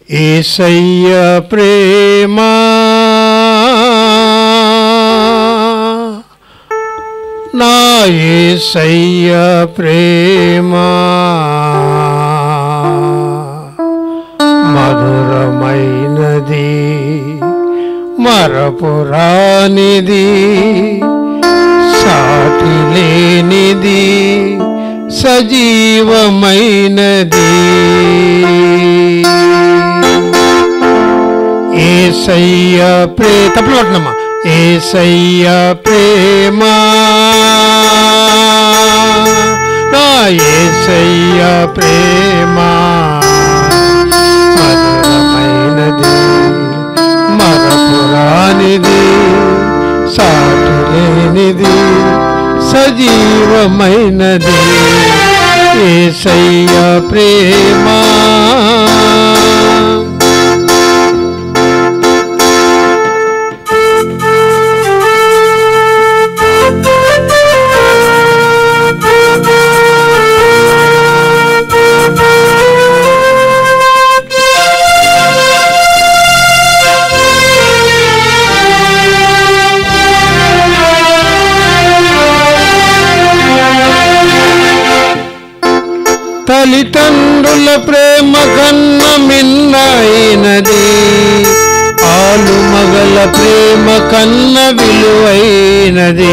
ఏసయ్య ప్రేమ నా ఏసయ్య ప్రేమ మధురమైనది మరపురానిది సాటి లేనిది సజీవమైనది ఏసయ్య ప్రే తప్పుడు పట్టినమ్మా ఏసయ్య ప్రేమ నా ఏసయ్య ప్రేమ మధురమైనది మరపురానిది సాటి లేనిది సజీవమైనది ఏసయ్య ప్రేమ తల్లిదండ్రుల ప్రేమ కన్న మిన్నైనది ఆలు మగల ప్రేమ కన్న విలువైనది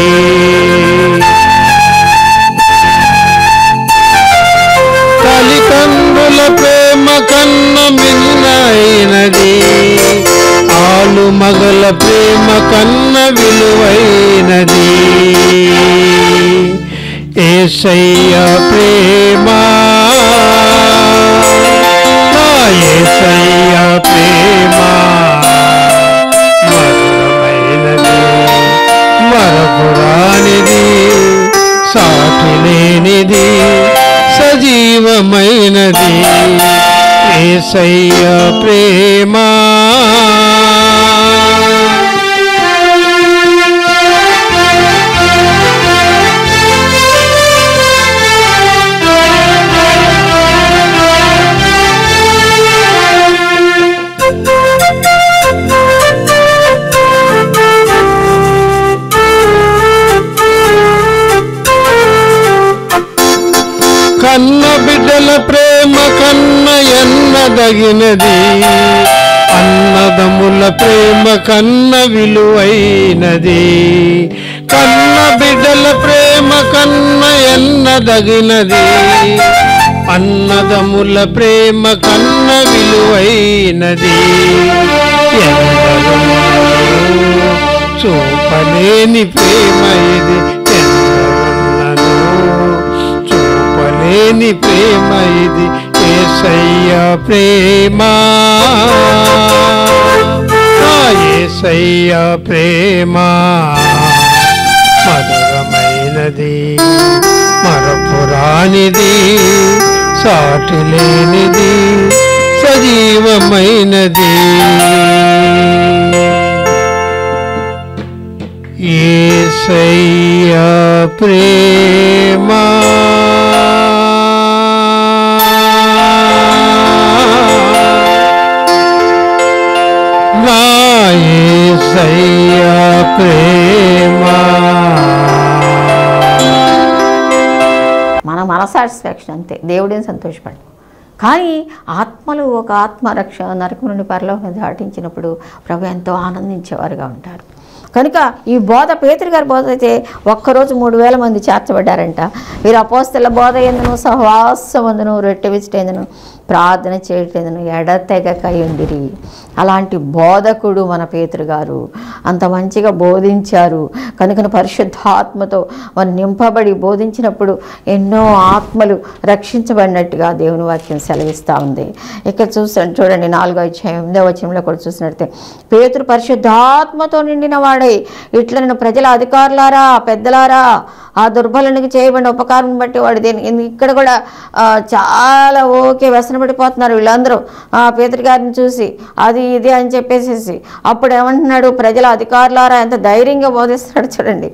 తల్లిదండ్రుల ప్రేమ కన్న మిన్నైనది ఆలు మగల ప్రేమ కన్న విలువైనది ఏసయ్య ప్రేమ నా ఏసయ్య ప్రేమ మధురమైనది మరపురానిది సాటి లేనిది సజీవమైనది ఏసయ్య ప్రేమ కన్న బిడ్డల ప్రేమ కన్న ఎన్నదగినది అన్నదముల ప్రేమ కన్న విలువైనది కన్న బిడ్డల ప్రేమ కన్న ఎన్నదగినది అన్నదముల ప్రేమ కన్న విలువైనది ఎందరో చూపలేని ప్రేమ ఇది ఎందరున్నను చూపలేని ప్రేమ ఇది ఏసయ్య ప్రేమ ఆ ఏసయ్య ప్రేమ మధురమైనది మరపురానిది సాటి లేనిది సజీవమైనది ఏసయ్య ప్రేమ నా ఏసయ్య ప్రేమ మన మన సాటిస్ఫాక్షన్ అంతే దేవుడేం సంతోషపడదు కానీ ఆత్మలు ఒక ఆత్మ రక్ష నరకం నుండి పరలోకం దాటించినప్పుడు ప్రభు ఎంతో ఆనందించేవారుగా ఉంటారు కనుక ఈ బోధ పేతురు గారి బోధ అయితే ఒక్కరోజు మూడు వేల మంది చేర్చబడ్డారంట వీరు అపోస్తల బోధ ఎందును సహవాసమందును రొట్టె విసిటేందును ప్రార్థన చేయటేందును ఎడతెగక ఉండిరి అలాంటి బోధకుడు మన పేతురు గారు అంత మంచిగా బోధించారు కనుక పరిశుద్ధాత్మతో వారు నింపబడి బోధించినప్పుడు ఎన్నో ఆత్మలు రక్షించబడినట్టుగా దేవుని వాక్యం సెలవిస్తూ ఉంది ఇక్కడ చూసాను చూడండి నాలుగో అధ్యాయం ఎనిమిదో వచనంలో కూడా చూసినట్టే పేతురు పరిశుద్ధాత్మతో నిండిన వాడై ఇట్లా నేను ప్రజల అధికారులారా పెద్దలారా ఆ దుర్బలునికి చేయబడిన ఉపకారం బట్టి వాడు దీని ఇన్- ఇక్కడ కూడా ఆ, చాలా ఓకే వ్యసనపడిపోతున్నారు వీళ్ళందరూ ఆ పేదరి గారిని చూసి అది ఇది అని చెప్పేసేసి అప్పుడు ఏమంటున్నాడు ప్రజల అధికారులారా ఎంత ధైర్యంగా బోధిస్తున్నాడు చూడండి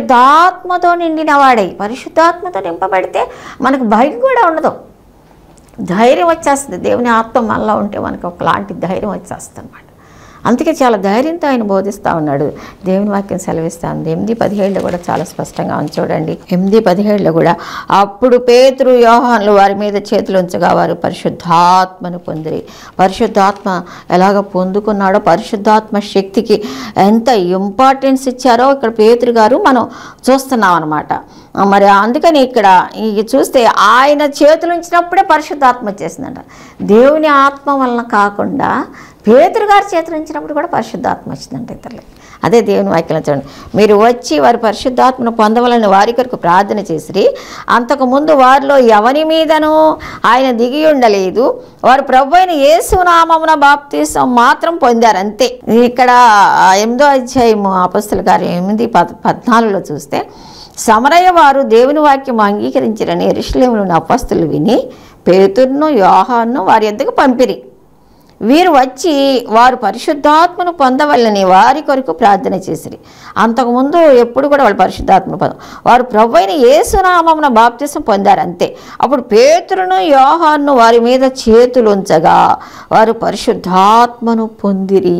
పరిశుద్ధాత్మతో నిండిన వాడై పరిశుద్ధాత్మతో నింపబడితే మనకు భయం కూడా ఉండదు ధైర్యం వచ్చేస్తుంది దేవుని ఆత్మ మనలో ఉంటే మనకు ఒకలాంటి ధైర్యం వచ్చేస్తుంది అనమాట అందుకే చాలా ధైర్యంతో ఆయన బోధిస్తూ ఉన్నాడు దేవుని వాక్యం సెలవిస్తా ఉంది ఎనిమిది పదిహేడులో కూడా చాలా స్పష్టంగా ఉంది చూడండి ఎనిమిది పదిహేడులో కూడా అప్పుడు పేతురు యోహాన్లు వారి మీద చేతులు ఉంచగా వారు పరిశుద్ధాత్మను పొందిరి పరిశుద్ధాత్మ ఎలాగ పొందుకున్నాడో పరిశుద్ధాత్మ శక్తికి ఎంత ఇంపార్టెన్స్ ఇచ్చారో ఇక్కడ పేతురు గారు మనం చూస్తున్నాం అనమాట మరి అందుకని ఇక్కడ ఈ చూస్తే ఆయన చేతులు ఉంచినప్పుడే పరిశుద్ధాత్మ వచ్చేసిందంట దేవుని ఆత్మ వలన కాకుండా పేతురు గారి చేతులు ఉంచినప్పుడు కూడా పరిశుద్ధాత్మ వచ్చిందంట ఇతరులకి అదే దేవుని వాక్యం చూడండి మీరు వచ్చి వారి పరిశుద్ధాత్మను పొందవలని వారి కొరకు ప్రార్థన చేసిరి అంతకుముందు వారిలో ఎవరి మీదను ఆయన దిగి ఉండలేదు వారు ప్రభు అయిన యేసునామమున బాప్తీసం మాత్రం పొందారు అంతే ఇక్కడ ఆ ఎనిమిదో అధ్యాయము అపస్తుల గారు ఎనిమిది పద్ పద్నాలుగులో చూస్తే సమరయ్య వారు దేవుని వాక్యం అంగీకరించారని ఎరుషులేములోని అపస్తులు విని పేతురును యోహాను వారి ఎద్దకు పంపిరి వీరు వచ్చి వారు పరిశుద్ధాత్మను పొందవల్లని వారి కొరకు ప్రార్థన చేసిరి అంతకుముందు ఎప్పుడు కూడా వాళ్ళు పరిశుద్ధాత్మను పొంద వారు ప్రభు అయిన ఏసునామమున బాప్తిసం పొందారు అంతే అప్పుడు పేతురును యోహాను వారి మీద చేతులు ఉంచగా వారు పరిశుద్ధాత్మను పొందిరి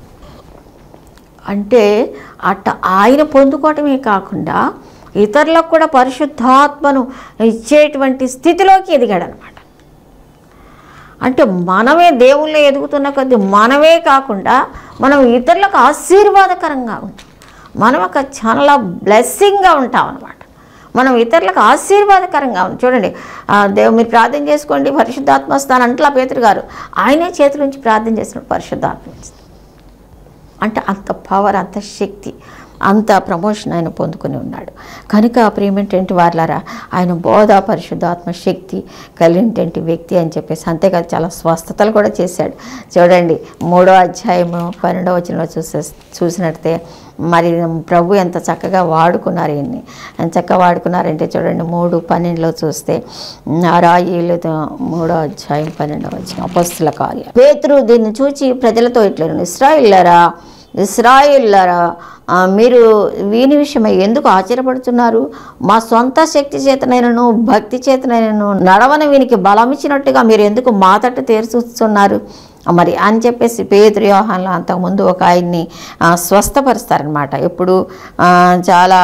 అంటే అట్ట ఆయన పొందుకోవటమే కాకుండా ఇతరులకు కూడా పరిశుద్ధాత్మను ఇచ్చేటువంటి స్థితిలోకి ఎదిగాడు అనమాట అంటే మనమే దేవుళ్ళో ఎదుగుతున్న కొద్దీ మనమే కాకుండా మనం ఇతరులకు ఆశీర్వాదకరంగా ఉంటాం మనం ఒక చాలా బ్లెస్సింగ్గా ఉంటాం అనమాట మనం ఇతరులకు ఆశీర్వాదకరంగా ఉంటాం చూడండి ఆ, దేవు మీరు ప్రార్థన చేసుకోండి పరిశుద్ధాత్మ వస్తాను అంట్లా పేతురు గారు ఆయనే చేతుల నుంచి ప్రార్థన చేసినప్పుడు పరిశుద్ధాత్మ వచ్చింది అంటే అంత పవర్ అంత శక్తి అంత ప్రమోషన్ ఆయన పొందుకుని ఉన్నాడు కనుక ప్రియమేంటంటే వాళ్ళారా ఆయన బోధ పరిశుద్ధాత్మ శక్తి కలిగినటువంటి వ్యక్తి అని చెప్పేసి అంతేకాదు చాలా స్వస్థతలు కూడా చేశాడు చూడండి మూడో అధ్యాయము పన్నెండో వచనంలో చూసే చూసినట్టే మరి ప్రభు ఎంత చక్కగా వాడుకున్నారు ఈయన్ని ఎంత చక్కగా వాడుకున్నారంటే చూడండి మూడు పన్నెండులో చూస్తే ఆ రాయిలతో మూడో అధ్యాయం పన్నెండవ వచ్చిన అపస్తుల కార్యం పేతురు దీన్ని చూచి ప్రజలతో ఇట్లను ఇస్రాయిల్లరా ఇస్రాయిల్లరా ఆ, మీరు వీని విషయమై ఎందుకు ఆశ్చర్యపడుతున్నారు మా సొంత శక్తి చేతనైనను భక్తి చేతనైనను నడవని వీనికి బలం ఇచ్చినట్టుగా మీరు ఎందుకు మా తట్టు తీర్చుస్తున్నారు మరి అని చెప్పేసి పేదరు వ్యవహారంలో అంతకుముందు ఒక ఆయన్ని ఆ, స్వస్థపరుస్తారనమాట ఎప్పుడు ఆ, చాలా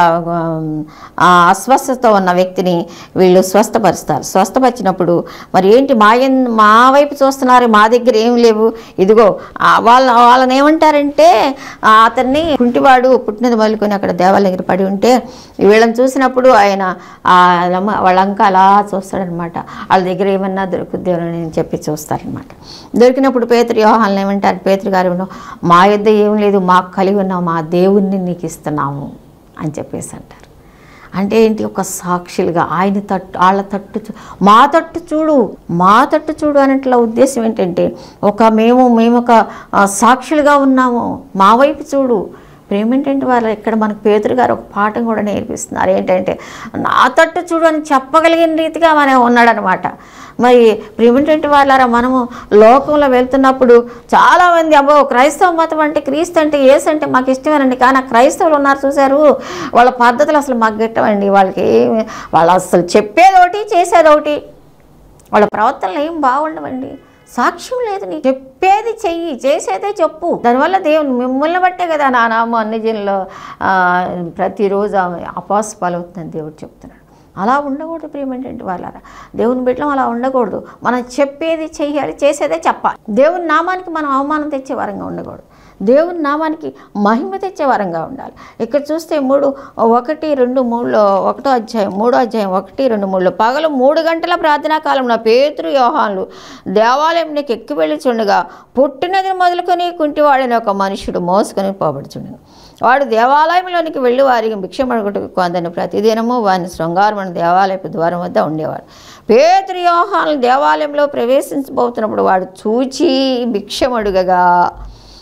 ఆ, అస్వస్థత ఉన్న వ్యక్తిని వీళ్ళు స్వస్థపరుస్తారు స్వస్థపరిచినప్పుడు మరి ఏంటి మా ఎన్- మా వైపు చూస్తున్నారు మా దగ్గర ఏం లేవు ఇదిగో ఆ, వాళ్ళ వాళ్ళని ఏమంటారంటే ఆ, అతన్ని కుంటివాడు పుట్టినది మొదలుకొని అక్కడ దేవాలయం దగ్గర పడి ఉంటే వీళ్ళని చూసినప్పుడు ఆయన ఆ లమ్మ- వాళ్ళ అంక అలా చూస్తాడనమాట వాళ్ళ దగ్గర ఏమన్నా దొరుకుద్దేమని చెప్పి చూస్తారనమాట దొరికినప్పుడు పేతురు యోహాన్లు ఏమంటారు పేతురు గారు "నువ్వు మా యొద్ద ఏం లేదు మాకు కలిగి ఉన్నావు మా దేవుణ్ణి నీకు ఇస్తున్నాము అని చెప్పేసి అంటారు అంటే ఏంటి ఒక సాక్షులుగా ఆయన తట్టు వాళ్ళ తట్టు చూ- మా తట్టు చూడు మా తట్టు చూడు అనేట్ల ఉద్దేశం ఏంటంటే ఒక మేము మేము ఒక ఆ, సాక్షులుగా ఉన్నాము మా వైపు చూడు ప్రేమ ఏంటంటే వాళ్ళు ఇక్కడ మనకు పేదరు గారు ఒక పాఠం కూడా నేర్పిస్తున్నారు ఏంటంటే నా తట్టు చూడు అని చెప్పగలిగిన రీతిగా మన ఉన్నాడనమాట మరి ప్రేమేంటంటే వాళ్ళారా మనము లోకంలో వెళ్తున్నప్పుడు చాలామంది అబ్బో క్రైస్తవ మతం అంటే క్రీస్తు అంటే ఏసు అంటే మాకు ఇష్టమేనండి కానీ ఆ క్రైస్తవులు ఉన్నారు చూశారు వాళ్ళ పద్ధతులు అసలు మాకు గిట్టవండి వాళ్ళకి ఏమి వాళ్ళు అసలు చెప్పేది ఒకటి చేసేది ఒకటి వాళ్ళ ప్రవర్తనలు ఏం బాగుండవండి సాక్ష్యం లేదు నీ చెప్పేది చెయ్యి చేసేదే చెప్పు దానివల్ల దేవుని మిమ్మల్ని బట్టే కదా నా నామం అన్ని జనుల్లో ఆ, ప్రతిరోజు ఆమె అపాస్ పాలవుతుందని దేవుడు చెప్తున్నాడు అలా ఉండకూడదు ప్రియమేంటంటే వాళ్ళరా దేవుని బిడ్డలం అలా ఉండకూడదు మనం చెప్పేది చెయ్యాలి చేసేదే చెప్పాలి దేవుని నామానికి మనం అవమానం తెచ్చే వరంగా ఉండకూడదు దేవుని నామానికి మహిమ తెచ్చే వరంగా ఉండాలి ఇక్కడ చూస్తే మూడు ఒకటి రెండు మూడులో ఒకటో అధ్యాయం మూడో అధ్యాయం ఒకటి రెండు మూడులో పగలు మూడు గంటల ప్రార్థనా కాలంలో పేతురు యోహాన్లు దేవాలయంలోకి ఎక్కి వెళ్ళిచుండగా పుట్టినది మొదలుకొని కుంటివాడని ఒక మనుషుడు మోసుకొని పోబడుచుండను వాడు దేవాలయంలోనికి వెళ్ళి వారికి భిక్షమడుగుటకు కొందని ప్రతిదినము వారిని శృంగారమని దేవాలయపు ద్వారం వద్ద ఉండేవాడు పేతురు యోహాను దేవాలయంలో ప్రవేశించబోతున్నప్పుడు వాడు చూచి భిక్షమడుగగా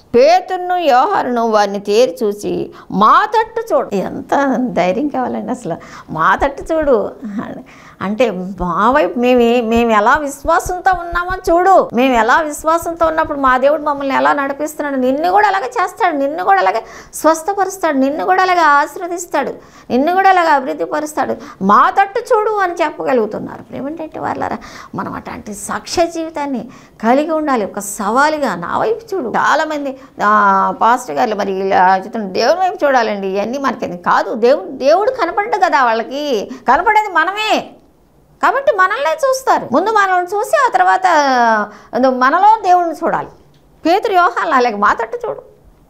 పేతురును యోహారును వారిని తేరి చూసి మా తట్టు చూడు ఎంత ధైర్యం కావాలండి అసలు మా తట్టు చూడు అంటే మా వైపు మేము ఏ- మేము ఎలా విశ్వాసంతో ఉన్నామో చూడు మేము ఎలా విశ్వాసంతో ఉన్నప్పుడు మా దేవుడు మమ్మల్ని ఎలా నడిపిస్తున్నాడు నిన్ను కూడా అలాగే చేస్తాడు నిన్ను కూడా అలాగే స్వస్థపరుస్తాడు నిన్ను కూడా అలాగే ఆశీర్వదిస్తాడు నిన్ను కూడా అలాగే అభివృద్ధి పరుస్తాడు మా తట్టు చూడు అని చెప్పగలుగుతున్నారు ఏమిటంటే వాళ్ళారా మనం అట్లాంటి సాక్ష్య జీవితాన్ని కలిగి ఉండాలి ఒక సవాలుగా నా వైపు చూడు చాలామంది ఆ, పాస్టర్ గారు మరి ఇలా చెప్తున్నారు, దేవుని వైపు చూడాలండి ఇవన్నీ మనకి కాదు దేవుడు దేవుడు కనపడ్డు కదా వాళ్ళకి కనపడేది మనమే కాబట్టి మనల్నే చూస్తారు ముందు మనల్ని చూసి ఆ తర్వాత ఆ, మనలో దేవుడిని చూడాలి పేతురు యోహాన్ అలాగే మా తట్టు చూడు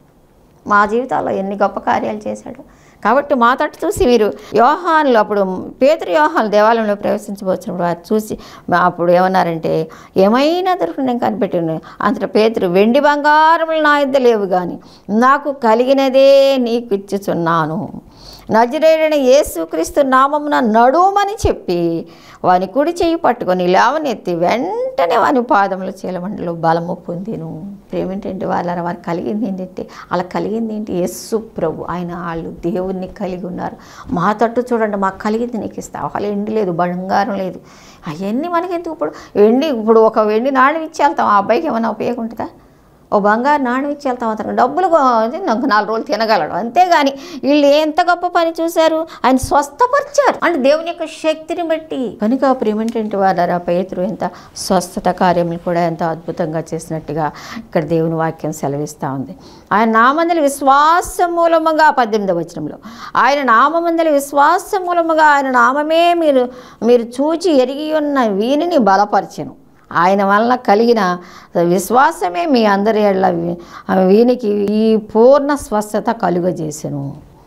మా జీవితాల్లో ఎన్ని గొప్ప కార్యాలు చేశాడు కాబట్టి మా తట్టు చూసి మీరు యోహాన్లు అప్పుడు పేతురు యోహాన్లు దేవాలయంలో ప్రవేశించవచ్చినప్పుడు వారు చూసి మా- అప్పుడు ఏమన్నారంటే ఏమైనా దొరికి నేను కనిపెట్టాను అంతటా పేతురు వెండి బంగారములు నా ఇద్ద లేవు కానీ నాకు కలిగినదే నీకు ఇచ్చుచున్నాను నజరేడని యేసుక్రీస్తు నామమున నడుమని చెప్పి వాని కుడి చేయి పట్టుకొని లేవనెత్తి వెంటనే వాని పాదముల చీలమండలో బలము పొందిను ఏమిటంటే వాళ్ళ వారు కలిగింది ఏంటంటే అలా కలిగింది ఏంటి యేసు ప్రభు ఆయన వాళ్ళు దేవుణ్ణి కలిగి ఉన్నారు మా తట్టు చూడండి మాకు కలిగింది నీకు ఇస్తా వాళ్ళు ఎండి లేదు బంగారం లేదు అవన్నీ మనకి ఎందుకు ఇప్పుడు వెండి ఇప్పుడు ఒక వెండి నాణ్యం ఇచ్చి వెళ్తాం ఆ అబ్బాయికి ఏమైనా ఉపయోగం ఉంటుందా ఓ బంగారు నాణ్యం ఇచ్చి వెళ్తాం అతను డబ్బులు కొ- అది నాకు నాలుగు రోజులు తినగలడు అంతేగాని వీళ్ళు ఎంత గొప్ప పని చూశారు ఆయన స్వస్థపరిచారు అంటే దేవుని యొక్క శక్తిని బట్టి కనుక ప్రేమేంటంటే వారు ఆ పేతురు ఎంత స్వస్థత కార్యములు కూడా ఎంతో అద్భుతంగా చేసినట్టుగా ఇక్కడ దేవుని వాక్యం సెలవిస్తూ ఉంది ఆయన నామందలి విశ్వాసం మూలముగా పద్దెనిమిదవ వచనంలో ఆయన నామందలి విశ్వాసం మూలముగా ఆయన నామమే మీరు మీరు చూచి ఎరిగి ఉన్న వీనిని బలపరచెను ఆయన వలన కలిగిన విశ్వాసమే మీ అందరి ఎడల వీ- వీనికి ఈ పూర్ణ స్వస్థత కలుగజేసెను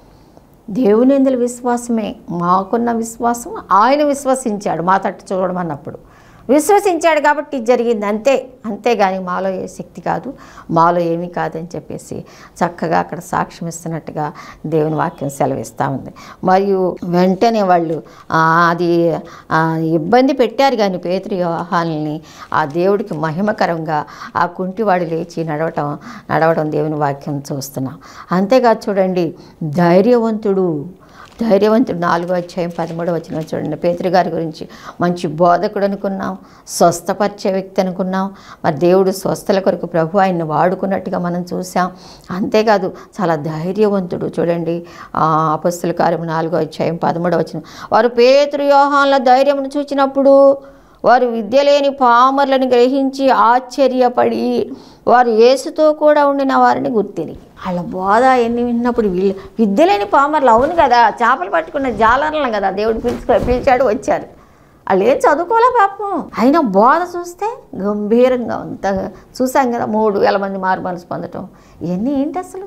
దేవుని ఎందుల విశ్వాసమే మాకున్న విశ్వాసం ఆయన విశ్వసించాడు మా తట్టు చూడమన్నప్పుడు విశ్వసించాడు కాబట్టి ఇది జరిగింది అంతే అంతేగాని మాలో ఏ శక్తి కాదు మాలో ఏమీ కాదని చెప్పేసి చక్కగా అక్కడ సాక్ష్యం ఇస్తున్నట్టుగా దేవుని వాక్యం సెలవిస్తూ ఉంది మరియు వెంటనే వాళ్ళు ఆ, అది ఆ, ఇబ్బంది పెట్టారు కానీ పేతృ వ్యవహారాలని ఆ దేవుడికి మహిమకరంగా ఆ కుంటివాడు లేచి నడవటం నడవడం దేవుని వాక్యం చూస్తున్నాం అంతేకాదు చూడండి ధైర్యవంతుడు ధైర్యవంతుడు నాలుగో అధ్యాయం పదమూడవ వచ్చిన చూడండి పేతురు గారి గురించి మంచి బోధకుడు అనుకున్నాం స్వస్థపరిచే వ్యక్తి అనుకున్నాం మరి దేవుడు స్వస్థల కొరకు ప్రభు ఆయన్ని వాడుకున్నట్టుగా మనం చూసాం అంతేకాదు చాలా ధైర్యవంతుడు చూడండి ఆ, అపస్తుల కార్యం నాలుగో అధ్యాయం పదమూడవ వచ్చిన వారు పేతురు యోహాన్ల ధైర్యమును చూచినప్పుడు వారు విద్య లేని పామర్లను గ్రహించి ఆశ్చర్యపడి వారు యేసుతో కూడా ఉండిన వారిని గుర్తిరి వాళ్ళ బోధ ఎన్ని విన్నప్పుడు వీళ్ళు విద్య లేని పామర్లు అవును కదా చేపలు పట్టుకున్న జాలర్లను కదా దేవుడు పిలుచుకో పిలిచాడు వచ్చారు వాళ్ళు ఏం చదువుకోలే పాపం అయినా బోధ చూస్తే గంభీరంగా అంత చూసాం కదా మూడు వేల మంది మారు మనసు పొందటం ఇవన్నీ ఏంటి అసలు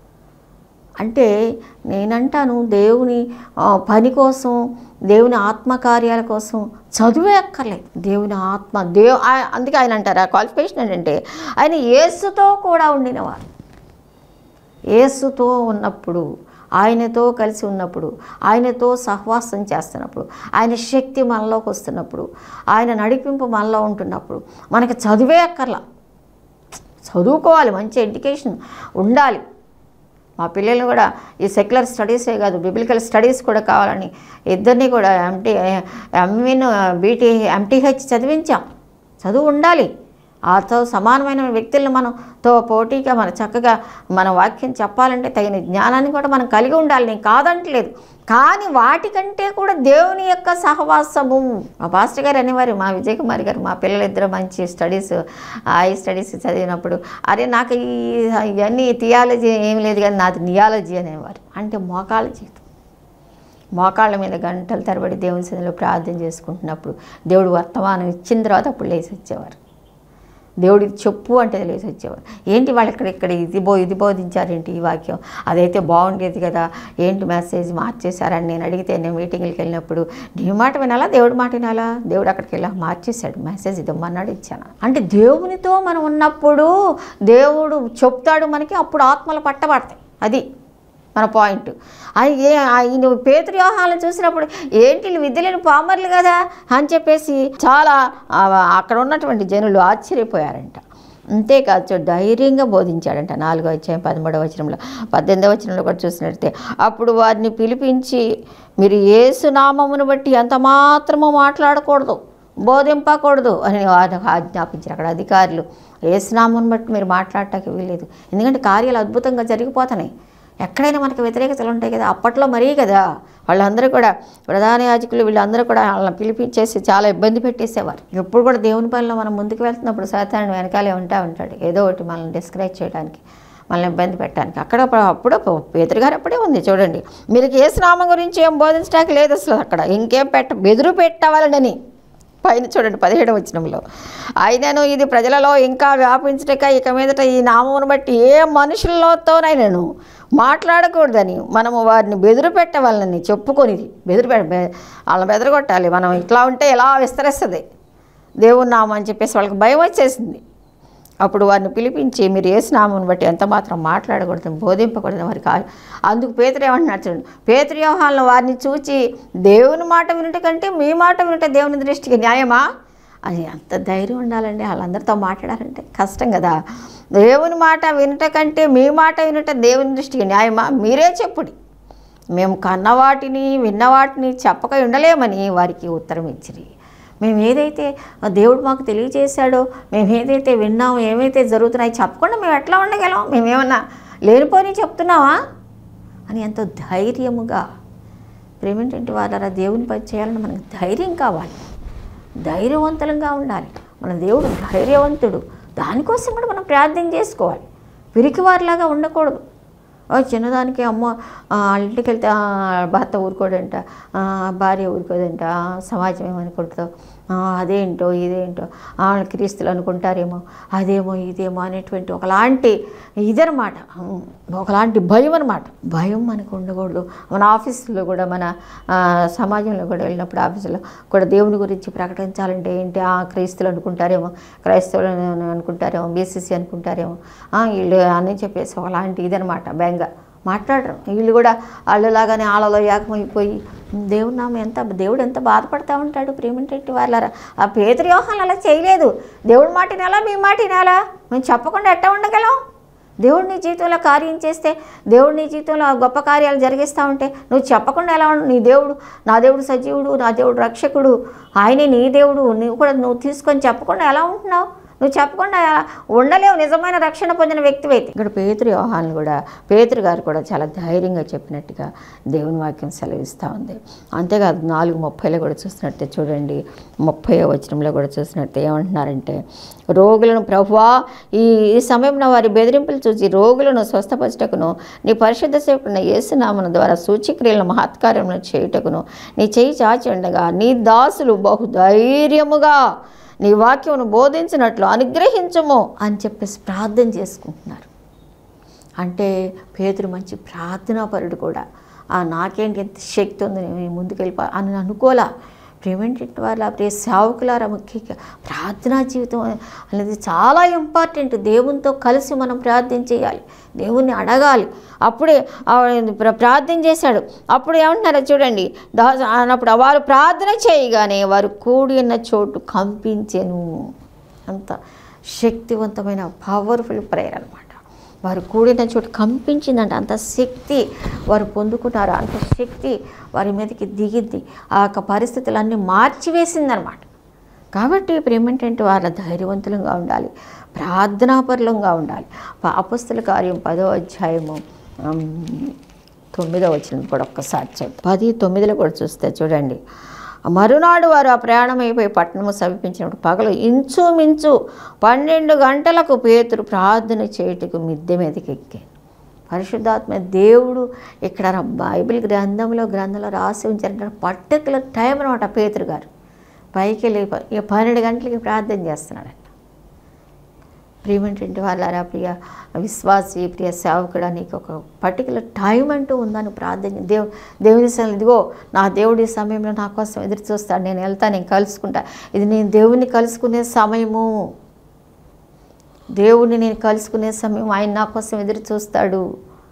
అంటే నేనంటాను దేవుని ఆ, పని కోసం దేవుని ఆత్మకార్యాల కోసం చదువే అక్కర్లేదు దేవుని ఆత్మ దేవు ఆ- అందుకే ఆయన అంటారు ఆ క్వాలిఫికేషన్ ఏంటంటే ఆయన యేసుతో కూడా ఉండినవారు యేసుతో ఉన్నప్పుడు ఆయనతో కలిసి ఉన్నప్పుడు ఆయనతో సహవాసం చేస్తున్నప్పుడు ఆయన శక్తి మనలోకి వస్తున్నప్పుడు ఆయన నడిపింపు మనలో ఉంటున్నప్పుడు మనకి చదువే అక్కర్లా చదువుకోవాలి మంచి ఎడ్యుకేషన్ ఉండాలి మా పిల్లల్ని కూడా ఈ సెక్యులర్ స్టడీసే కాదు బిబిలికల్ స్టడీస్ కూడా కావాలని ఇద్దరిని కూడా ఎంటీ ఎంఈన్ బీటీ ఎంటీహెచ్ చదివించాం చదువు ఉండాలి ఆతో సమానమైన వ్యక్తులను మనతో పోటీగా మన చక్కగా మన వాక్యం చెప్పాలంటే తగిన జ్ఞానాన్ని కూడా మనం కలిగి ఉండాలి నేను కాదంటలేదు కానీ వాటికంటే కూడా దేవుని యొక్క సహవాసము మా పాస్టర్ గారు అనేవారు మా విజయ్ కుమార్ గారు మా పిల్లలిద్దరూ మంచి స్టడీస్ హై స్టడీస్ చదివినప్పుడు అరే నాకు ఈ ఇవన్నీ థియాలజీ ఏం లేదు కానీ నాది నియాలజీ అనేవారు అంటే మోకాళ్ళ జీవితం మోకాళ్ళ మీద గంటల తరబడి దేవుని సన్నిధిలో ప్రార్థన చేసుకుంటున్నప్పుడు దేవుడు వర్తమానం ఇచ్చిన తర్వాత అప్పుడు లేచి వచ్చేవారు దేవుడు ఇది చెప్పు అంటే లేచి వచ్చేవారు ఏంటి వాళ్ళు ఇక్కడ ఇక్కడ ఇది బో ఇది బోధించారేంటి ఈ వాక్యం అదైతే బాగుండేది కదా ఏంటి మెసేజ్ మార్చేశారని నేను అడిగితే నేను మీటింగ్కి వెళ్ళినప్పుడు నీ మాట వినాలా దేవుడి మాట వినాలా దేవుడు అక్కడికి వెళ్ళా మార్చేశాడు మెసేజ్ ఇదమ్మన్నాడు ఇచ్చాను అంటే దేవునితో మనం ఉన్నప్పుడు దేవుడు చెప్తాడు మనకి అప్పుడు ఆత్మలు పట్టబడతాయి అది మన పాయింట్ ఆయన ఏ- ఆయన పేతురు వ్యవహారాలను చూసినప్పుడు ఏంటి వీళ్ళు విద్య లేని పామర్లు కదా అని చెప్పేసి చాలా ఆ, అక్కడ ఉన్నటువంటి జనులు ఆశ్చర్యపోయారంట అంతేకాదు చూడు ధైర్యంగా బోధించాడంట నాలుగో అధ్యాయం పదమూడవ వచనంలో పద్దెనిమిదవ వచనంలో కూడా చూసినట్టే అప్పుడు వారిని పిలిపించి మీరు ఏసునామమును బట్టి ఎంత మాత్రమో మాట్లాడకూడదు బోధింపకూడదు అని వారు ఆజ్ఞాపించారు అక్కడ అధికారులు ఏసునామమును బట్టి మీరు మాట్లాడటానికి వీల్లేదు ఎందుకంటే కార్యాలు అద్భుతంగా జరిగిపోతున్నాయి ఎక్కడైనా మనకు వ్యతిరేకతలు ఉంటాయి కదా అప్పట్లో మరీ కదా వాళ్ళందరూ కూడా ప్రధాన యాజకులు వీళ్ళందరూ కూడా వాళ్ళని పిలిపించేసి చాలా ఇబ్బంది పెట్టేసేవారు ఎప్పుడు కూడా దేవుని పనిలో మనం ముందుకు వెళ్తున్నప్పుడు సాధారణ వెనకాలే ఉంటా ఉంటాడు ఏదో ఒకటి మనల్ని డిస్కరేజ్ చేయడానికి మనల్ని ఇబ్బంది పెట్టడానికి అక్కడ అప్పుడు అప్పుడు పేదరు గారు అప్పుడే ఉంది చూడండి మీరు కేసునామం గురించి ఏం బోధించడానికి లేదు అసలు అక్కడ ఇంకేం పెట్ట బెదురు పెట్టవాలని పైన చూడండి పదిహేడు వచనంలో అయినను ఇది ప్రజలలో ఇంకా వ్యాపించటక ఇక మీదట ఈ నామమును బట్టి ఏ మనుషులతోనైనాను మాట్లాడకూడదని మనము వారిని బెదురు పెట్టవాలని చెప్పుకొని బెదురు పె బె- వాళ్ళని బెదరగొట్టాలి మనం ఇట్లా ఉంటే ఎలా విస్తరిస్తుంది దేవుని నామం అని చెప్పేసి వాళ్ళకి భయం వచ్చేసింది అప్పుడు వారిని పిలిపించి మీరు ఏసునామను బట్టి ఎంత మాత్రం మాట్లాడకూడదు బోధింపకూడదు వారికి ఆ- అందుకు పేతురు ఏమంటున్నారు చూడండి పేతురు వ్యవహారంలో వారిని చూచి దేవుని మాట వినుట కంటే మీ మాట వినుట దేవుని దృష్టికి న్యాయమా అది అంత ధైర్యం ఉండాలండి వాళ్ళందరితో మాట్లాడాలంటే కష్టం కదా దేవుని మాట వినుట కంటే మీ మాట వినుట దేవుని దృష్టికి న్యాయమా మీరే చెప్పుడి మేము కన్నవాటిని విన్నవాటిని చెప్పక ఉండలేమని వారికి ఉత్తరం ఇచ్చిరి మేము ఏదైతే దేవుడు మాకు తెలియజేశాడో మేము ఏదైతే విన్నామో ఏమైతే జరుగుతున్నాయో చెప్పకుండా మేము ఎట్లా ఉండగలం మేమేమన్నా లేనిపోని చెప్తున్నావా అని ఎంతో ధైర్యముగా ప్రేమేంటంటే వాళ్ళ దేవుని పని చేయాలని మనకు ధైర్యం కావాలి ధైర్యవంతులంగా ఉండాలి మన దేవుడు ధైర్యవంతుడు దానికోసం కూడా మనం ప్రార్థన చేసుకోవాలి పిరికివారిలాగా ఉండకూడదు ఓ చిన్నదానికి అమ్మ ఆ, వాళ్ళ ఇంటికి వెళ్తే ఆ, భర్త ఊరుకోడంట ఆ, భార్య ఊరుకోదంట ఆ, సమాజం ఏమనుకుంటుందో ఆ, అదేంటో ఇదేంటో ఆ, క్రీస్తులు అనుకుంటారేమో అదేమో ఇదేమో అనేటువంటి ఒకలాంటి ఇదనమాట ఉమ్, ఒకలాంటి భయం అనమాట భయం మనకు ఉండకూడదు మన ఆఫీసులో కూడా మన ఆ, సమాజంలో కూడా వెళ్ళినప్పుడు ఆఫీసులో కూడా దేవుని గురించి ప్రకటించాలంటే ఏంటి ఆ క్రైస్తులు అనుకుంటారేమో క్రైస్తవులు అని అనుకుంటారేమో బీసీసీ అనుకుంటారేమో ఆ, వీళ్ళు అని చెప్పేసి ఒకలాంటి ఇదనమాట బెంగ మాట్లాడరు వీళ్ళు కూడా వాళ్ళలాగానే వాళ్ళలో ఏకమైపోయి దేవుడు నామ ఎంత దేవుడు ఎంత బాధపడతా ఉంటాడు ప్రేమేంటంటే వాళ్ళ ఆ పేదరి వ్యవహారాలు అలా చేయలేదు దేవుడి మాట నెలా మీ మాట నెలా మేము చెప్పకుండా ఎట్ట ఉండగలం దేవుడు నీ జీవితంలో కార్యం చేస్తే దేవుడు నీ జీవితంలో ఆ గొప్ప కార్యాలు జరిగిస్తూ ఉంటే నువ్వు చెప్పకుండా ఎలా ఉండు నీ దేవుడు నా దేవుడు సజీవుడు నా దేవుడు రక్షకుడు ఆయనే నీ దేవుడు నువ్వు కూడా నువ్వు తీసుకొని చెప్పకుండా ఎలా ఉంటున్నావు నువ్వు చెప్పకుండా ఉండలేవు నిజమైన రక్షణ పొందిన వ్యక్తివైతే ఇక్కడ పేతురు వ్యవహారాలు కూడా పేతురు గారు కూడా చాలా ధైర్యంగా చెప్పినట్టుగా దేవుని వాక్యం సెలవిస్తూ ఉంది అంతేకాదు నాలుగు ముప్పైలో కూడా చూసినట్టే చూడండి ముప్పై వచనంలో కూడా చూసినట్టే ఏమంటున్నారంటే రోగులను ప్రభువా ఈ ఈ సమయంలో వారి బెదిరింపులు చూసి రోగులను స్వస్థపరచుటకును నీ పరిశుద్ధ సేవకున్న యేసునామన ద్వారా సూచిక్రియలను మహత్కార్యములను చేయుటకును నీ చేయి చాచి ఉండగా నీ దాసులు బహు ధైర్యముగా నీ వాక్యమును బోధించినట్లు అనుగ్రహించము అని చెప్పేసి ప్రార్థన చేసుకుంటున్నారు అంటే పేదరు మంచి ప్రార్థనాపరుడు కూడా ఆ నాకేంటి ఎంత శక్తి ఉంది నేను ముందుకు వెళ్ళిపో అని అనుకోలా ప్రేమేంటి వాళ్ళ ప్రియ సేవకులారా ముఖ్యంగా ప్రార్థనా జీవితం అనేది చాలా ఇంపార్టెంట్ దేవునితో కలిసి మనం ప్రార్థన చేయాలి దేవుణ్ణి అడగాలి అప్పుడే ఆ ప్ర- ప్రార్థన చేశాడు అప్పుడు ఏమంటున్నారో చూడండి దా అన్నప్పుడు వారు ప్రార్థన చేయగానే వారు కూడి ఉన్న చోటు కంపించెను అంత శక్తివంతమైన పవర్ఫుల్ ప్రేయర్ అనమాట వారు కూడిన చోటు కంపించిందంట అంత శక్తి వారు పొందుకున్నారు అంత శక్తి వారి మీదకి దిగింది ఆ యొక్క పరిస్థితులన్నీ మార్చివేసిందనమాట కాబట్టి ఇప్పుడు ఏమిటంటే వాళ్ళ ధైర్యవంతులంగా ఉండాలి ప్రార్థనాపరులంగా ఉండాలి ప- అపస్తుల కార్యం పదో అధ్యాయము ఉమ్, తొమ్మిదో వచ్చిన కూడా ఒక్కసారి చూద్దాం పది తొమ్మిదిలో కూడా చూస్తే చూడండి మరునాడు వారు ఆ ప్రయాణం అయిపోయి పట్టణము సమీపించినప్పుడు పగలు ఇంచుమించు పన్నెండు గంటలకు పేతురు ప్రార్థన చేయుటకు మిద్దె మీదకి ఎక్కాను పరిశుద్ధాత్మ దేవుడు ఇక్కడ ర- బైబిల్ గ్రంథంలో గ్రంథంలో రాసి ఉంచారంటే పర్టికులర్ టైం అనమాట పేతురు గారు పైకి వెళ్ళి ప- ఇక పన్నెండు గంటలకి ప్రార్థన చేస్తున్నాడంట ప్రియమేంటంటే వాళ్ళారా ప్రియ విశ్వాసి ప్రియ సేవకుడా నీకు ఒక పర్టికులర్ టైం అంటూ ఉందని ప్రార్థన దేవు దేవుని సన్నిధిలో, ఇదిగో నా దేవుడి సమయంలో నా కోసం ఎదురు చూస్తాడు నేను వెళ్తాను నేను కలుసుకుంటా ఇది నేను దేవుణ్ణి కలుసుకునే సమయము దేవుణ్ణి నేను కలుసుకునే సమయం ఆయన నా కోసం ఎదురు చూస్తాడు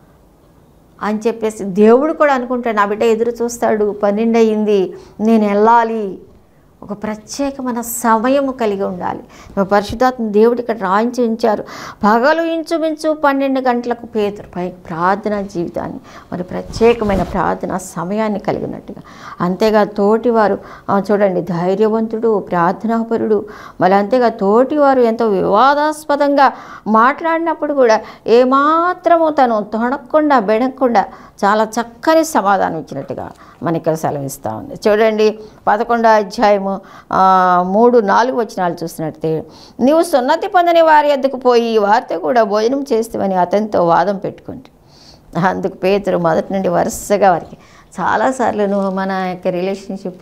అని చెప్పేసి దేవుడు కూడా అనుకుంటాడు నా బిడ్డ ఎదురు చూస్తాడు పన్నెండు అయింది నేను వెళ్ళాలి ఒక ప్రత్యేకమైన సమయము కలిగి ఉండాలి పరిశుద్ధాత్మ దేవుడు ఇక్కడ రాయించి ఉంచారు పగలు ఇంచుమించు పన్నెండు గంటలకు పేతురు పై ప్రార్థన జీవితాన్ని మరి ప్రత్యేకమైన ప్రార్థన సమయాన్ని కలిగినట్టుగా అంతేగా తోటివారు ఆ, చూడండి ధైర్యవంతుడు ప్రార్థనాపరుడు మరి అంతేగా తోటివారు ఎంతో వివాదాస్పదంగా మాట్లాడినప్పుడు కూడా ఏమాత్రము తను తొణక్కుండా బెడకుండా చాలా చక్కని సమాధానం ఇచ్చినట్టుగా మనకి ఇక్కడ సెలవిస్తూ ఉంది చూడండి పదకొండో అధ్యాయము ఆ, మూడు నాలుగు వచనాలు చూసినట్టే నీవు సున్నతి పొందని వారి ఎద్దుకు పోయి వారితో కూడా భోజనం చేస్తామని అతనితో వాదం పెట్టుకుంటే అందుకు పేతురు మొదటి నుండి వరుసగా వారికి చాలాసార్లు నువ్వు మన యొక్క రిలేషన్షిప్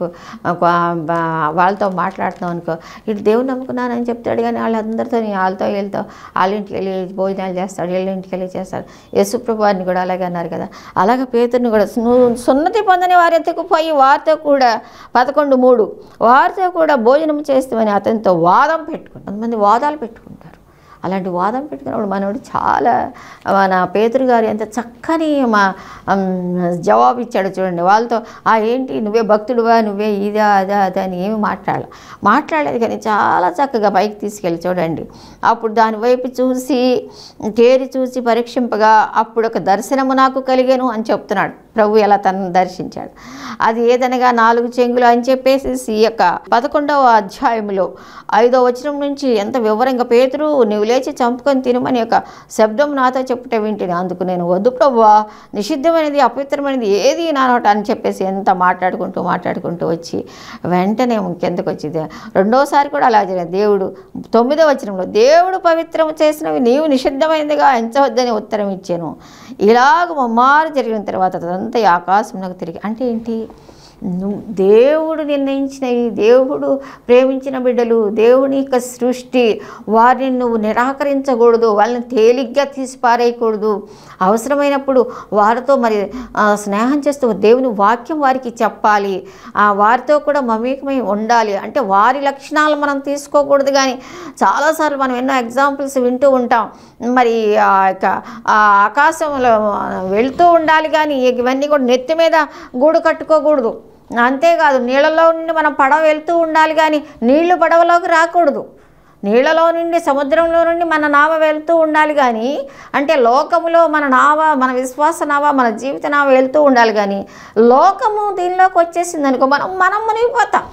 వాళ్ళతో మాట్లాడుతున్నావు అనుకో ఇటు దేవుని నమ్ముకున్నానని చెప్తాడు కానీ వాళ్ళందరితో వాళ్ళతో వీళ్ళతో వాళ్ళ ఇంటికి వెళ్ళి భోజనాలు చేస్తాడు వీళ్ళ ఇంటికి వెళ్ళి చేస్తాడు యేసుప్రభువారిని కూడా అలాగే అన్నారు కదా అలాగే పేతుర్ని కూడా నువ్వు సున్నతి పొందని వారి ఎత్తుకు పోయి వారితో కూడా పదకొండు మూడు వారితో కూడా భోజనం చేస్తామని అతనితో వాదం పెట్టుకుంటారు కొంతమంది వాదాలు పెట్టుకుంటారు అలాంటి వాదం పెట్టుకున్నప్పుడు మనోడు చాలా మన పేతురు గారు ఎంత చక్కని మా ఉమ్, జవాబు ఇచ్చాడు చూడండి వాళ్ళతో ఆ ఏంటి నువ్వే భక్తుడువా నువ్వే ఇదా అదా అదా అని ఏమి మాట్లాడాలి మాట్లాడలేదు కానీ చాలా చక్కగా పైకి తీసుకెళ్ళి చూడండి అప్పుడు దాని వైపు చూసి తేరి చూసి పరీక్షింపగా అప్పుడు ఒక దర్శనము నాకు కలిగాను అని చెప్తున్నాడు ప్రభు ఎలా తనను దర్శించాడు అది ఏదనగా నాలుగు చెంగులు అని చెప్పేసి ఈ యొక్క పదకొండవ అధ్యాయంలో ఐదో వచనం నుంచి ఎంత వివరంగా పేతురు నువ్వు లేచి చంపుకొని తినమని యొక్క శబ్దం నాతో చెప్పుట వింటిని అందుకు నేను వద్దు ప్రభువా నిషిద్ధమైనది అపవిత్రమైనది ఏది నా నోట అని చెప్పేసి ఎంత మాట్లాడుకుంటూ మాట్లాడుకుంటూ వచ్చి వెంటనే కిందకు వచ్చింది రెండోసారి కూడా అలా జరిగింది దేవుడు తొమ్మిదో వచనంలో దేవుడు పవిత్రము చేసినవి నీవు నిషిద్ధమైనదిగా ఎంచవద్దని ఉత్తరం ఇచ్చాను ఇలాగ మమ్మారు జరిగిన తర్వాత అదంతా ఈ ఆకాశంలోకి తిరిగి అంటే ఏంటి నువ్వు దేవుడు నిర్ణయించిన ఈ దేవుడు ప్రేమించిన బిడ్డలు దేవుని యొక్క సృష్టి వారిని నువ్వు నిరాకరించకూడదు వాళ్ళని తేలిగ్గా తీసి పారేయకూడదు అవసరమైనప్పుడు వారితో మరి ఆ, స్నేహం చేస్తూ దేవుని వాక్యం వారికి చెప్పాలి ఆ వారితో కూడా మమేకమై ఉండాలి అంటే వారి లక్షణాలు మనం తీసుకోకూడదు కానీ చాలాసార్లు మనం ఎన్నో ఎగ్జాంపుల్స్ వింటూ ఉంటాం మరి ఆ యొక్క ఆ ఆకాశంలో వెళ్తూ ఉండాలి కానీ ఇవన్నీ కూడా నెత్తి మీద గూడు కట్టుకోకూడదు అంతేకాదు నీళ్ళలో నుండి మనం పడవ వెళ్తూ ఉండాలి కానీ నీళ్లు పడవలోకి రాకూడదు నీళ్ళలో నుండి సముద్రంలో నుండి మన నావ వెళ్తూ ఉండాలి కానీ అంటే లోకములో మన నావ మన విశ్వాస నావ మన జీవిత నావ వెళ్తూ ఉండాలి కానీ లోకము దీనిలోకి వచ్చేసింది అనుకో మనం మనం మునిగిపోతాం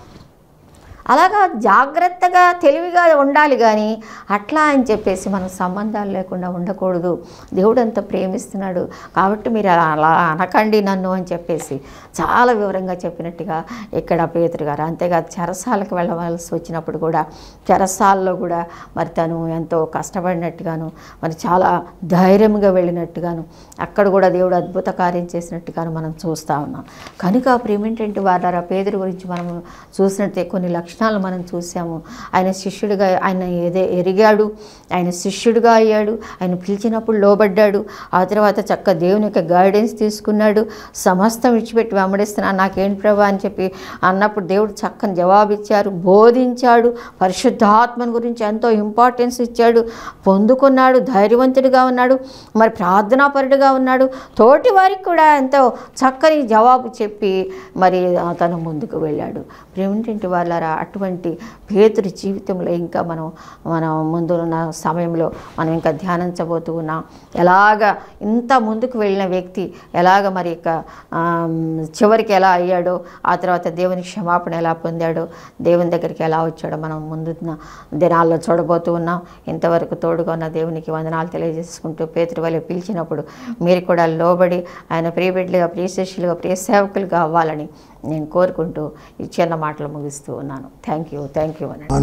అలాగా జాగ్రత్తగా తెలివిగా ఉండాలి కానీ అట్లా అని చెప్పేసి మనం సంబంధాలు లేకుండా ఉండకూడదు దేవుడు అంత ప్రేమిస్తున్నాడు కాబట్టి మీరు అలా అనకండి నన్ను అని చెప్పేసి చాలా వివరంగా చెప్పినట్టుగా ఇక్కడ పేతురు గారు అంతేకాదు చెరసాలకు వెళ్ళవలసి వచ్చినప్పుడు కూడా చెరసాల్లో కూడా మరి తను ఎంతో కష్టపడినట్టుగాను మరి చాలా ధైర్యంగా వెళ్ళినట్టుగాను అక్కడ కూడా దేవుడు అద్భుత కార్యం చేసినట్టుగాను మనం చూస్తూ ఉన్నాం కనుక ప్రేమేంటంటే వాడారా పేదరి గురించి మనం చూసినట్టే కొన్ని లక్షణాలు మనం చూసాము ఆయన శిష్యుడిగా ఆయన ఏదే ఎరిగాడు ఆయన శిష్యుడిగా అయ్యాడు ఆయన పిలిచినప్పుడు లోబడ్డాడు ఆ తర్వాత చక్క దేవుని యొక్క గైడెన్స్ తీసుకున్నాడు సమస్తం విడిచిపెట్టి వెంబడిస్తున్నాను నాకేంటి ప్రభా అని చెప్పి అన్నప్పుడు దేవుడు చక్కని జవాబు ఇచ్చారు బోధించాడు పరిశుద్ధాత్మని గురించి ఎంతో ఇంపార్టెన్స్ ఇచ్చాడు పొందుకున్నాడు ధైర్యవంతుడిగా ఉన్నాడు మరి ప్రార్థనాపరుడుగా ఉన్నాడు తోటి వారికి కూడా ఎంతో చక్కని జవాబు చెప్పి మరి తను ముందుకు వెళ్ళాడు ప్రేమింటి వాళ్ళారా అటువంటి పేతుడి జీవితంలో ఇంకా మనం మనం ముందున్న సమయంలో మనం ఇంకా ధ్యానించబోతూ ఉన్నాం ఎలాగ ఇంత ముందుకు వెళ్ళిన వ్యక్తి ఎలాగ మరి ఇక ఆమ్, చివరికి ఎలా అయ్యాడో ఆ తర్వాత దేవుని క్షమాపణ ఎలా పొందాడో దేవుని దగ్గరికి ఎలా వచ్చాడో మనం ముందున్న దినాల్లో చూడబోతూ ఉన్నాం ఇంతవరకు తోడుగా ఉన్న దేవునికి వందనాలు తెలియజేసుకుంటూ పేతుడి వల్ల పిలిచినప్పుడు మీరు కూడా లోబడి ఆయన ప్రియబిడ్డలుగా ప్రియ శిష్యులుగా ప్రియ సేవకులుగా అవ్వాలని నేను కోరుకుంటూ ఈ చిన్న మాటలు ముగిస్తూ ఉన్నాను థ్యాంక్ యూ థ్యాంక్ యూ అని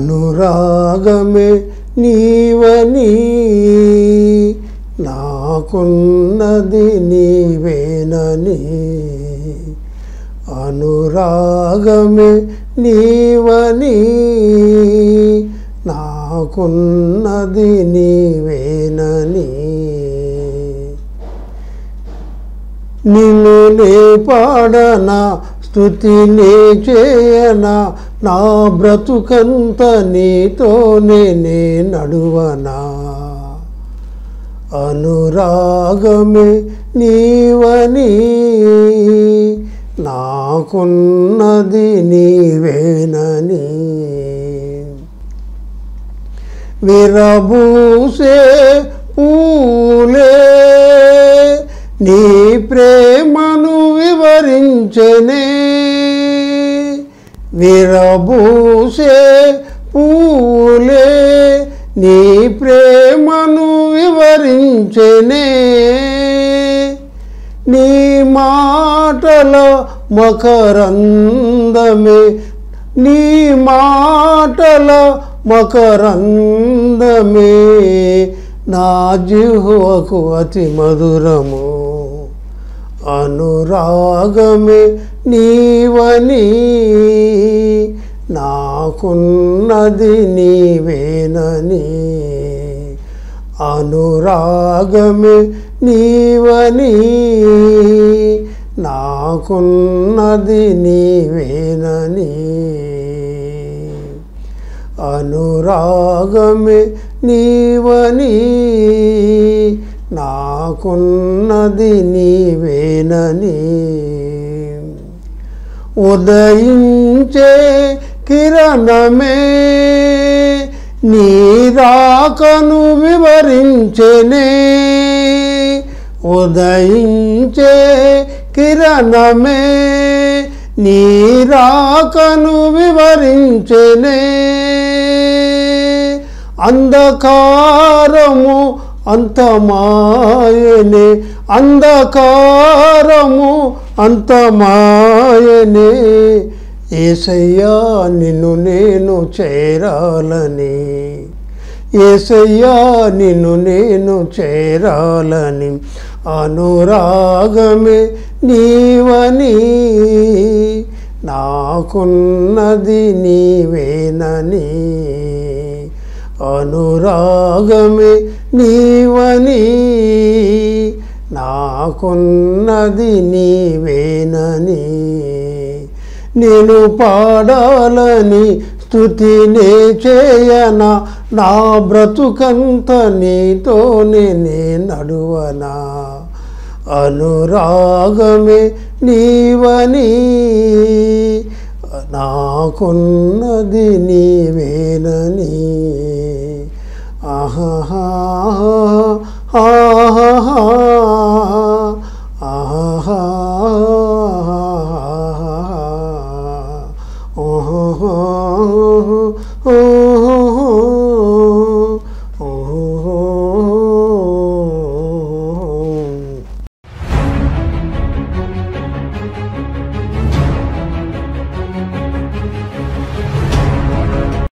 అనురాగమే నీవని నాకున్నది నీవేనని అనురాగమే నీవని నాకున్నది నీవేనని నిన్ను నే పాడనా స్థుతి నే చేయనా నా బ్రతుకంత నీతోనే నే నడువనా అనురాగమే నీవని నా నాకున్నది నీవేనని విరబూసే పూలే నీ ప్రేమను వివరించనే విరబూసే పూలే నీ ప్రేమను వివరించనే నీ మాటల మకరందమే నీ మాటల మకరందమే నా జిహ్వకు అతి మధురము అనురాగమే నీవని నాకున్నది నీవేనని అనురాగమే నీవని నాకున్నది నీవేనని అనురాగమే నీవని నాకున్నది నీవేనని ఉదయించే కిరణమే నీ రాకను వివరించెనే ఉదయించే కిరణమే నీ రాకను వివరించెనే అంధకారము అంతమాయనే అంధకారము అంతమాయనే ఏసయ్యా నిన్ను నేను చేరాలని ఏసయ్యా నిన్ను నేను చేరాలని అనురాగమే నీవని నాకున్నది నీవేనని అనురాగమే నీవని నాకున్నది నీవేనని నేను పాడాలని స్థుతినే చేయన నా బ్రతుకంత నీతోనే నే నడువనా అనురాగమే నీవని నాకున్నది నీవేనని ఆహా ఆహా ఆహా ఆహా